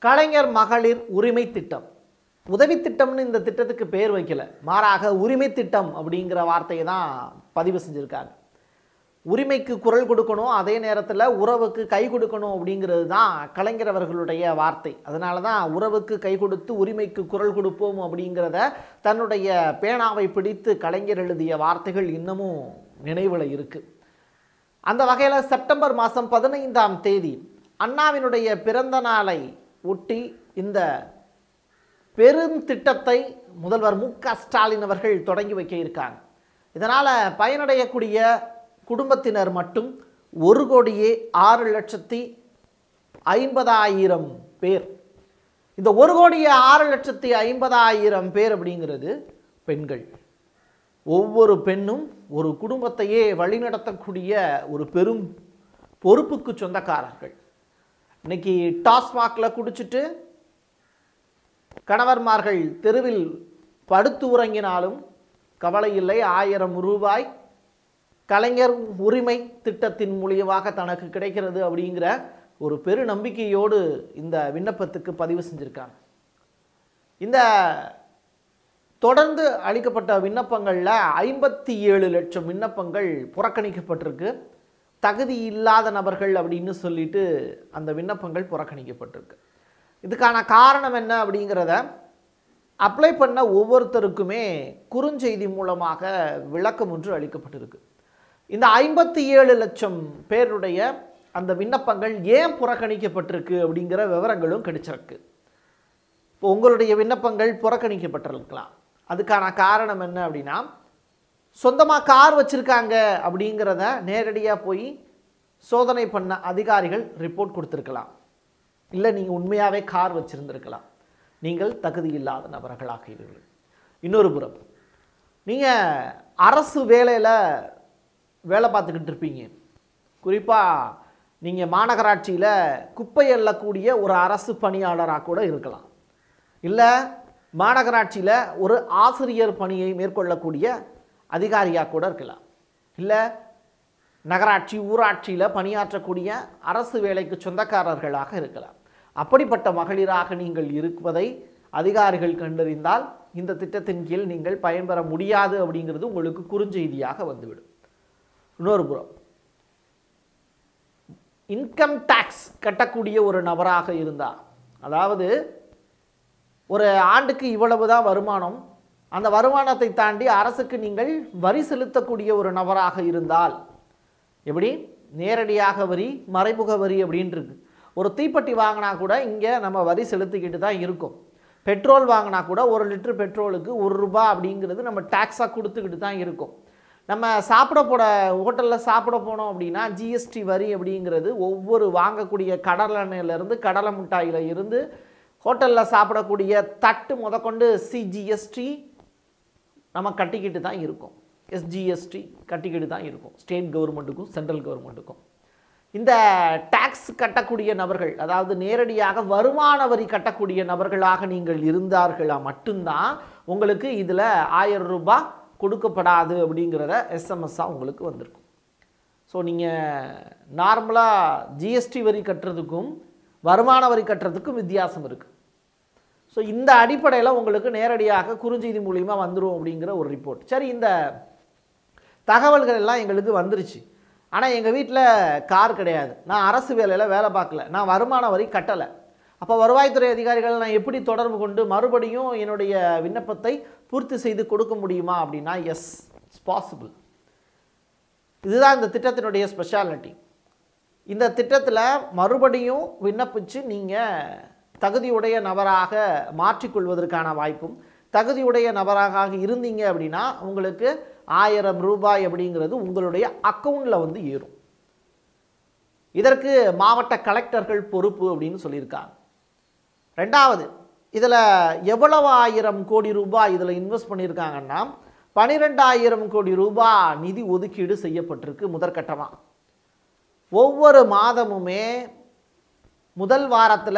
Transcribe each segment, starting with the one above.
கலைஞர் மகளிர் உரிமை திட்டம் உதவி திட்டம்னு இந்த திட்டத்துக்கு பேர் வைக்கல மாறாக உரிமை திட்டம் அப்படிங்கிற வார்த்தையை தான் பதிவு செஞ்சுருக்காங்க உரிமைக்கு குரல் கொடுக்கணும் அதே நேரத்தில் உறவுக்கு கை கொடுக்கணும் அப்படிங்கிறது தான் கலைஞர் அவர்களுடைய வார்த்தை அதனால தான் உறவுக்கு கை கொடுத்து உரிமைக்கு குரல் கொடுப்போம் அப்படிங்கிறத தன்னுடைய பேனாவை பிடித்து கலைஞர் எழுதிய வார்த்தைகள் இன்னமும் நினைவில் இருக்குது அந்த வகையில் செப்டம்பர் மாதம் பதினைந்தாம் தேதி அண்ணாவினுடைய பிறந்த நாளை ஒட்டி இந்த பெருந்திட்டத்தை முதல்வர் மு க ஸ்டாலின் அவர்கள் தொடங்கி வைக்க இருக்காங்க இதனால் பயனடையக்கூடிய குடும்பத்தினர் மட்டும் ஒரு கோடியே ஆறு லட்சத்தி ஐம்பதாயிரம் பேர் இந்த ஒரு கோடியே ஆறு லட்சத்தி ஐம்பதாயிரம் பேர் அப்படிங்கிறது பெண்கள் ஒவ்வொரு பெண்ணும் ஒரு குடும்பத்தையே வழிநடத்தக்கூடிய ஒரு பெரும் பொறுப்புக்கு சொந்தக்காரர்கள் இன்னைக்கு டாஸ்மாகில் குடிச்சிட்டு கணவர்மார்கள் தெருவில் படுத்து உறங்கினாலும் கவலை இல்லை ஆயிரம் ரூபாய் கலைஞர் உரிமை திட்டத்தின் மூலியமாக தனக்கு கிடைக்கிறது அப்படிங்கிற ஒரு பெரு நம்பிக்கையோடு இந்த விண்ணப்பத்துக்கு பதிவு செஞ்சுருக்காங்க இந்த தொடர்ந்து அளிக்கப்பட்ட விண்ணப்பங்களில் ஐம்பத்தி ஏழு லட்சம் விண்ணப்பங்கள் புறக்கணிக்கப்பட்டிருக்கு தகுதி இல்லாத நபர்கள் அப்படின்னு சொல்லிட்டு அந்த விண்ணப்பங்கள் புறக்கணிக்கப்பட்டிருக்கு இதுக்கான காரணம் என்ன அப்படிங்கிறத அப்ளை பண்ண ஒவ்வொருத்தருக்குமே குறுஞ்செய்தி மூலமாக விளக்கம் ஒன்று அளிக்கப்பட்டிருக்கு இந்த ஐம்பத்தி ஏழு லட்சம் பேருடைய அந்த விண்ணப்பங்கள் ஏன் புறக்கணிக்கப்பட்டிருக்கு அப்படிங்கிற விவரங்களும் கிடைச்சிருக்கு இப்போ உங்களுடைய விண்ணப்பங்கள் புறக்கணிக்கப்பட்டிருக்கலாம் அதுக்கான காரணம் என்ன அப்படின்னா சொந்தமாக கார் வச்சுருக்காங்க அப்படிங்கிறத நேரடியாக போய் சோதனை பண்ண அதிகாரிகள் ரிப்போர்ட் கொடுத்துருக்கலாம் இல்லை நீங்கள் உண்மையாகவே கார் வச்சுருந்துருக்கலாம் நீங்கள் தகுதி இல்லாத நபர்களாகிறீர்கள் இன்னொரு புறம் நீங்கள் அரசு வேலையில் வேலை பார்த்துக்கிட்டு இருப்பீங்க குறிப்பாக நீங்கள் மாநகராட்சியில் குப்பை எல்லக்கூடிய ஒரு அரசு பணியாளராக கூட இருக்கலாம் இல்லை மாநகராட்சியில் ஒரு ஆசிரியர் பணியை மேற்கொள்ளக்கூடிய அதிகாரியாக கூட இருக்கலாம் இல்லை நகராட்சி ஊராட்சியில் பணியாற்றக்கூடிய அரசு வேலைக்கு சொந்தக்காரர்களாக இருக்கலாம் அப்படிப்பட்ட மகளிராக நீங்கள் இருப்பதை அதிகாரிகள் கண்டறிந்தால் இந்த திட்டத்தின் கீழ் நீங்கள் பயன்பெற முடியாது அப்படிங்கிறது உங்களுக்கு குறுஞ்செய்தியாக வந்துவிடும் இன்னொரு புறம் இன்கம் டேக்ஸ் கட்டக்கூடிய ஒரு நபராக இருந்தால் அதாவது ஒரு ஆண்டுக்கு இவ்வளவு தான் வருமானம் அந்த வருமானத்தை தாண்டி அரசுக்கு நீங்கள் வரி செலுத்தக்கூடிய ஒரு நபராக இருந்தால் எப்படி நேரடியாக வரி மறைமுக வரி அப்படின்ட்டு ஒரு தீப்பெட்டி வாங்கினா கூட இங்கே நம்ம வரி செலுத்திக்கிட்டு தான் இருக்கோம் பெட்ரோல் வாங்கினா கூட ஒரு லிட்டர் பெட்ரோலுக்கு ஒரு ரூபா அப்படிங்கிறது நம்ம டேக்ஸாக கொடுத்துக்கிட்டு தான் இருக்கோம் நம்ம சாப்பிட போட ஹோட்டலில் சாப்பிட போனோம் அப்படின்னா ஜிஎஸ்டி வரி அப்படிங்கிறது ஒவ்வொரு வாங்கக்கூடிய கடலை எண்ணெயிலேருந்து கடலை மிட்டாயில் இருந்து ஹோட்டலில் சாப்பிடக்கூடிய தட்டு முதற்கொண்டு சிஜிஎஸ்டி நம்ம கட்டிக்கிட்டு தான் இருக்கோம் எஸ்ஜிஎஸ்டி கட்டிக்கிட்டு தான் இருக்கும் ஸ்டேட் கவர்மெண்ட்டுக்கும் சென்ட்ரல் கவர்மெண்ட்டுக்கும் இந்த டேக்ஸ் கட்டக்கூடிய நபர்கள் அதாவது நேரடியாக வருமான வரி கட்டக்கூடிய நபர்களாக நீங்கள் இருந்தார்களா மட்டும்தான் உங்களுக்கு இதில் ஆயிரம் ரூபாய் கொடுக்கப்படாது அப்படிங்கிறத எஸ்எம்எஸ்ஸாக உங்களுக்கு வந்திருக்கும் ஸோ நீங்கள் நார்மலாக ஜிஎஸ்டி வரி கட்டுறதுக்கும் வருமான வரி கட்டுறதுக்கும் வித்தியாசம் இருக்குது ஸோ இந்த அடிப்படையில் உங்களுக்கு நேரடியாக குறுஞ்செய்தி மூலியமாக வந்துடும் அப்படிங்கிற ஒரு ரிப்போர்ட் சரி இந்த தகவல்கள் எல்லாம் எங்களுக்கு வந்துருச்சு ஆனால் எங்கள் வீட்டில் கார் கிடையாது நான் அரசு வேலையில் வேலை பார்க்கல நான் வருமான வரி கட்டலை அப்போ வருவாய்த்துறை அதிகாரிகள் நான் எப்படி தொடர்பு கொண்டு மறுபடியும் என்னுடைய விண்ணப்பத்தை பூர்த்தி செய்து கொடுக்க முடியுமா அப்படின்னா எஸ் இட்ஸ் பாசிபிள் இதுதான் இந்த திட்டத்தினுடைய ஸ்பெஷாலிட்டி இந்த திட்டத்தில் மறுபடியும் விண்ணப்பித்து நீங்கள் தகுதியுடைய நபராக மாற்றிக்கொள்வதற்கான வாய்ப்பும் தகுதியுடைய நபராக இருந்தீங்க அப்படின்னா உங்களுக்கு ஆயிரம் ரூபாய் அப்படிங்கிறது உங்களுடைய அக்கௌண்ட்டில் வந்து ஏறும் இதற்கு மாவட்ட கலெக்டர்கள் பொறுப்பு அப்படின்னு சொல்லியிருக்காங்க ரெண்டாவது இதில் எவ்வளவு ஆயிரம் கோடி ரூபாய் இதில் இன்வெஸ்ட் பண்ணியிருக்காங்கன்னா பனிரெண்டாயிரம் கோடி ரூபாய் நிதி ஒதுக்கீடு செய்யப்பட்டிருக்கு முதற்கட்டமாக ஒவ்வொரு மாதமுமே முதல் வாரத்தில்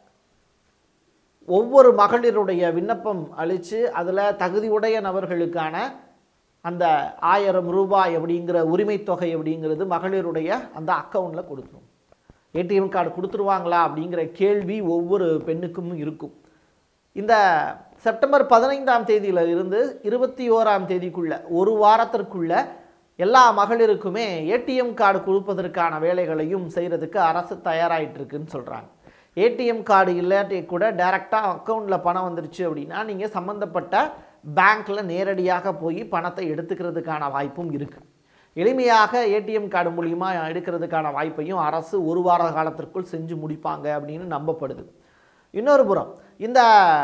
ஒவ்வொரு மகளிருடைய விண்ணப்பம் அளித்து அதில் தகுதியுடைய நபர்களுக்கான அந்த ஆயிரம் ரூபாய் அப்படிங்கிற உரிமை தொகை அப்படிங்கிறது மகளிருடைய அந்த அக்கௌண்ட்டில் கொடுத்துரும் ஏடிஎம் கார்டு கொடுத்துருவாங்களா அப்படிங்கிற கேள்வி ஒவ்வொரு பெண்ணுக்கும் இருக்கும் இந்த செப்டம்பர் பதினைந்தாம் தேதியில இருந்து இருபத்தி ஓராம் தேதிக்குள்ள ஒரு வாரத்திற்குள்ள எல்லா மகளிருக்குமே ஏடிஎம் கார்டு கொடுப்பதற்கான வேலைகளையும் செய்கிறதுக்கு அரசு தயாராகிட்டு இருக்குன்னு சொல்கிறாங்க ஏடிஎம் கார்டு இல்லாட்டி கூட டைரெக்டாக அக்கௌண்ட்டில் பணம் வந்துருச்சு அப்படின்னா நீங்கள் சம்மந்தப்பட்ட பேங்க்கில் நேரடியாக போய் பணத்தை எடுத்துக்கிறதுக்கான வாய்ப்பும் இருக்குது எளிமையாக ஏடிஎம் கார்டு மூலிமா எடுக்கிறதுக்கான வாய்ப்பையும் அரசு ஒரு வார காலத்திற்குள் செஞ்சு முடிப்பாங்க அப்படின்னு நம்பப்படுது இன்னொரு புறம் இந்த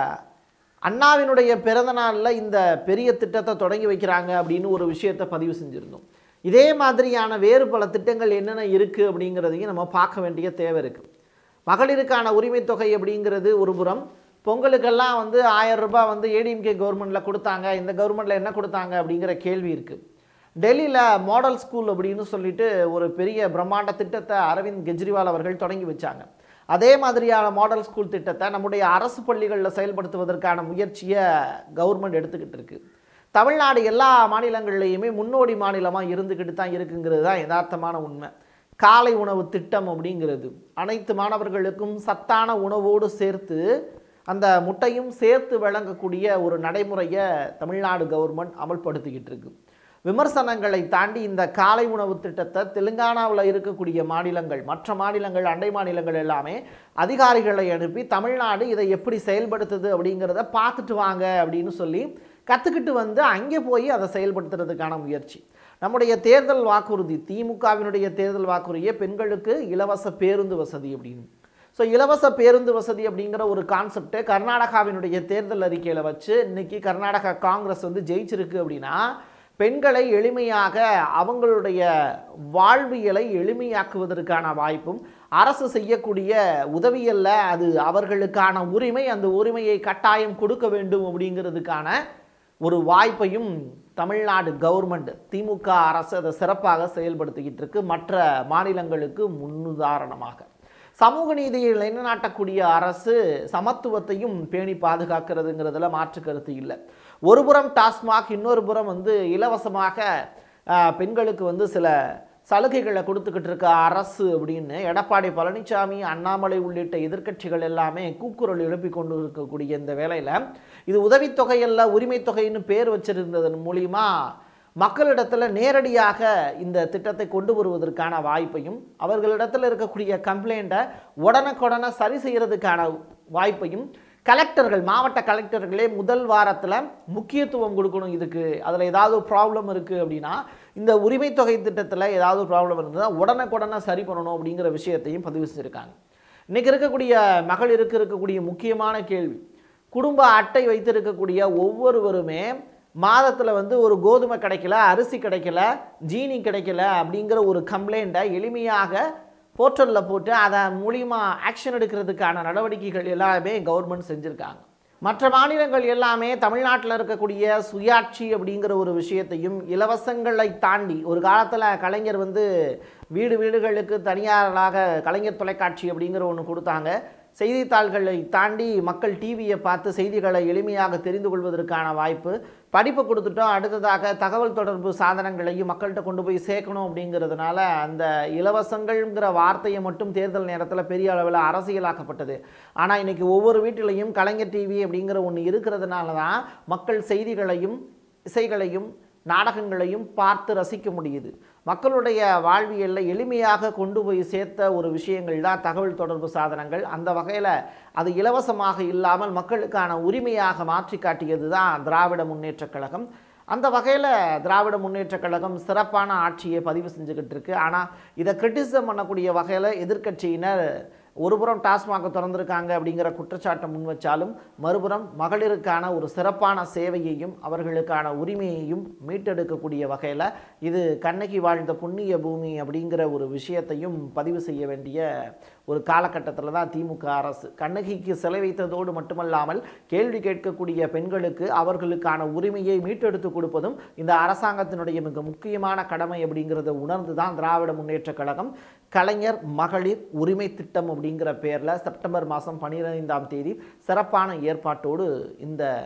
அண்ணாவினுடைய பிறந்த நாளில் இந்த பெரிய திட்டத்தை தொடங்கி வைக்கிறாங்க அப்படின்னு ஒரு விஷயத்தை பதிவு செஞ்சுருந்தோம் இதே மாதிரியான வேறு பல திட்டங்கள் என்னென்ன இருக்குது அப்படிங்கிறதையும் நம்ம பார்க்க வேண்டிய தேவை இருக்குது மகளிருக்கான உரிமைத் தொகை அப்படிங்கிறது ஒரு புறம் பொங்கலுக்கெல்லாம் வந்து ஆயிரம் ரூபாய் வந்து ஏடிஎம்கே கவர்மெண்ட்டில் கொடுத்தாங்க இந்த கவர்மெண்ட்டில் என்ன கொடுத்தாங்க அப்படிங்கிற கேள்வி இருக்குது டெல்லியில் மாடல் ஸ்கூல் அப்படின்னு சொல்லிட்டு ஒரு பெரிய பிரம்மாண்ட திட்டத்தை அரவிந்த் கெஜ்ரிவால் அவர்கள் தொடங்கி வச்சாங்க அதே மாதிரியான மாடல் ஸ்கூல் திட்டத்தை நம்முடைய அரசு பள்ளிகளில் செயல்படுத்துவதற்கான முயற்சியை கவர்மெண்ட் எடுத்துக்கிட்டு இருக்கு தமிழ்நாடு எல்லா மாநிலங்கள்லையுமே முன்னோடி மாநிலமாக இருந்துக்கிட்டு தான் இருக்குங்கிறது தான் யதார்த்தமான உண்மை காலை உணவு திட்டம் அப்படிங்கிறது அனைத்து மாணவர்களுக்கும் சத்தான உணவோடு சேர்த்து அந்த முட்டையும் சேர்த்து வழங்கக்கூடிய ஒரு நடைமுறையை தமிழ்நாடு கவர்மெண்ட் அமல்படுத்திக்கிட்டு இருக்கு விமர்சனங்களை தாண்டி இந்த காலை உணவு திட்டத்தை தெலுங்கானாவில் இருக்கக்கூடிய மாநிலங்கள் மற்ற மாநிலங்கள் அண்டை மாநிலங்கள் எல்லாமே அதிகாரிகளை அனுப்பி தமிழ்நாடு இதை எப்படி செயல்படுத்துது அப்படிங்கிறத பார்த்துட்டு வாங்க அப்படின்னு சொல்லி கற்றுக்கிட்டு வந்து அங்கே போய் அதை செயல்படுத்துறதுக்கான முயற்சி நம்முடைய தேர்தல் வாக்குறுதி திமுகவினுடைய தேர்தல் வாக்குறுதியே பெண்களுக்கு இலவச பேருந்து வசதி அப்படின்னு ஸோ இலவச பேருந்து வசதி அப்படிங்கிற ஒரு கான்செப்டை கர்நாடகாவினுடைய தேர்தல் அறிக்கையில் வச்சு இன்னைக்கு கர்நாடகா காங்கிரஸ் வந்து ஜெயிச்சிருக்கு அப்படின்னா பெண்களை எளிமையாக அவங்களுடைய வாழ்வியலை எளிமையாக்குவதற்கான வாய்ப்பும் அரசு செய்யக்கூடிய உதவியல்ல அது அவர்களுக்கான உரிமை அந்த உரிமையை கட்டாயம் கொடுக்க வேண்டும் அப்படிங்கிறதுக்கான ஒரு வாய்ப்பையும் தமிழ்நாடு கவர்மெண்ட் திமுக அரசு அதை சிறப்பாக செயல்படுத்திக்கிட்டு இருக்கு மற்ற மாநிலங்களுக்கு முன்னுதாரணமாக சமூக நீதியை நிலைநாட்டக்கூடிய அரசு சமத்துவத்தையும் பேணி பாதுகாக்கிறதுங்கிறதுல மாற்று கருத்து இல்லை ஒரு புறம் டாஸ்மாக் இன்னொரு புறம் வந்து இலவசமாக ஆஹ், பெண்களுக்கு வந்து சில சலுகைகளை கொடுத்துக்கிட்டு இருக்க அரசு அப்படின்னு எடப்பாடி பழனிசாமி அண்ணாமலை உள்ளிட்ட எதிர்க்கட்சிகள் எல்லாமே கூக்குரல் எழுப்பி கொண்டு இருக்கக்கூடிய இந்த வேளையில் இது உதவித்தொகை அல்ல உரிமைத் தொகைன்னு பேர் வச்சிருந்ததன் மூலியமா மக்களிடத்தில் நேரடியாக இந்த திட்டத்தை கொண்டு வருவதற்கான வாய்ப்பையும் அவர்களிடத்தில் இருக்கக்கூடிய கம்ப்ளைண்ட்டை உடனுக்குடனே சரி செய்யறதுக்கான வாய்ப்பையும் கலெக்டர்கள் மாவட்ட கலெக்டர்களே முதல் வாரத்தில் முக்கியத்துவம் கொடுக்கணும் இதுக்கு அதில் ஏதாவது ப்ராப்ளம் இருக்குது அப்படின்னா இந்த உரிமைத் தொகை திட்டத்தில் ஏதாவது ப்ராப்ளம் இருந்ததுன்னா உடனுக்குடனே சரி பண்ணணும் அப்படிங்கிற விஷயத்தையும் பதிவு செஞ்சுருக்காங்க இன்றைக்கி இருக்கக்கூடிய மகளிருக்கு இருக்கக்கூடிய முக்கியமான கேள்வி குடும்ப அட்டை வைத்திருக்கக்கூடிய ஒவ்வொருவருமே மாதத்தில் வந்து ஒரு கோதுமை கிடைக்கல அரிசி கிடைக்கல ஜீனி கிடைக்கல அப்படிங்கிற ஒரு கம்ப்ளைண்ட்டை எளிமையாக போர்ட்டலில் போட்டு அதை மூலியமா ஆக்ஷன் எடுக்கிறதுக்கான நடவடிக்கைகள் எல்லாமே கவர்மெண்ட் செஞ்சுருக்காங்க மற்ற மாநிலங்கள் எல்லாமே தமிழ்நாட்டில் இருக்கக்கூடிய சுயாட்சி அப்படிங்கிற ஒரு விஷயத்தையும் இலவசங்களை தாண்டி ஒரு காலத்தில் கலைஞர் வந்து வீடு வீடுகளுக்கு தனியாராக கலைஞர் தொலைக்காட்சி அப்படிங்கிற ஒன்று கொடுத்தாங்க செய்தித்தாள்களை தாண்டி மக்கள் டிவியை பார்த்து செய்திகளை எளிமையாக தெரிந்து கொள்வதற்கான வாய்ப்பு படிப்பு கொடுத்துட்டோம் அடுத்ததாக தகவல் தொடர்பு சாதனங்களையும் மக்கள்கிட்ட கொண்டு போய் சேர்க்கணும் அப்படிங்கிறதுனால அந்த இலவசங்கள்ங்கிற வார்த்தையை மட்டும் தேர்தல் நேரத்தில் பெரிய அளவில் அரசியலாக்கப்பட்டது ஆனால் இன்னைக்கு ஒவ்வொரு வீட்டிலையும் கலைஞர் டிவி அப்படிங்கிற ஒன்று இருக்கிறதுனால தான் மக்கள் செய்திகளையும் இசைகளையும் நாடகங்களையும் பார்த்து ரசிக்க முடியுது மக்களுடைய வாழ்வியலில் எளிமையாக கொண்டு போய் சேர்த்த ஒரு விஷயங்கள் தான் தகவல் தொடர்பு சாதனங்கள் அந்த வகையில் அது இலவசமாக இல்லாமல் மக்களுக்கான உரிமையாக மாற்றி காட்டியது தான் திராவிட முன்னேற்றக் கழகம் அந்த வகையில் திராவிட முன்னேற்றக் கழகம் சிறப்பான ஆட்சியை பதிவு செஞ்சுக்கிட்டு இருக்கு ஆனால் இதை கிரிட்டிசம் பண்ணக்கூடிய வகையில் எதிர்க்கட்சியினர் ஒருபுறம் டாஸ்மாக திறந்திருக்காங்க அப்படிங்கிற குற்றச்சாட்டை முன் வச்சாலும் மறுபுறம் மகளிருக்கான ஒரு சிறப்பான சேவையையும் அவர்களுக்கான உரிமையையும் மீட்டெடுக்கக்கூடிய வகையில் இது கண்ணகி வாழ்ந்த புண்ணிய பூமி அப்படிங்கிற ஒரு விஷயத்தையும் பதிவு செய்ய வேண்டிய ஒரு காலகட்டத்தில் தான் திமுக அரசு கண்ணகிக்கு சிலை வைத்ததோடு மட்டுமல்லாமல் கேள்வி கேட்கக்கூடிய பெண்களுக்கு அவர்களுக்கான உரிமையை மீட்டெடுத்து கொடுப்பதும் இந்த அரசாங்கத்தினுடைய மிக முக்கியமான கடமை அப்படிங்கிறத உணர்ந்து தான் திராவிட முன்னேற்றக் கழகம் கலைஞர் மகளிர் உரிமை திட்டம் அப்படிங்கிற பேரில் செப்டம்பர் மாதம் பன்னிரெண்டாம் தேதி சிறப்பான ஏற்பாட்டோடு இந்த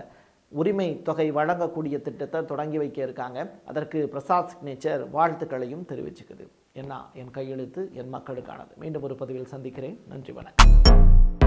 உரிமை தொகை வழங்கக்கூடிய திட்டத்தை தொடங்கி வைக்க இருக்காங்க அதற்கு பிரசாத் சிக்னேச்சர் வாழ்த்துக்களையும் தெரிவிச்சுக்குது என்ன என் கையெழுத்து என் மக்களுக்கானது மீண்டும் ஒரு பதிவில் சந்திக்கிறேன் நன்றி வணக்கம்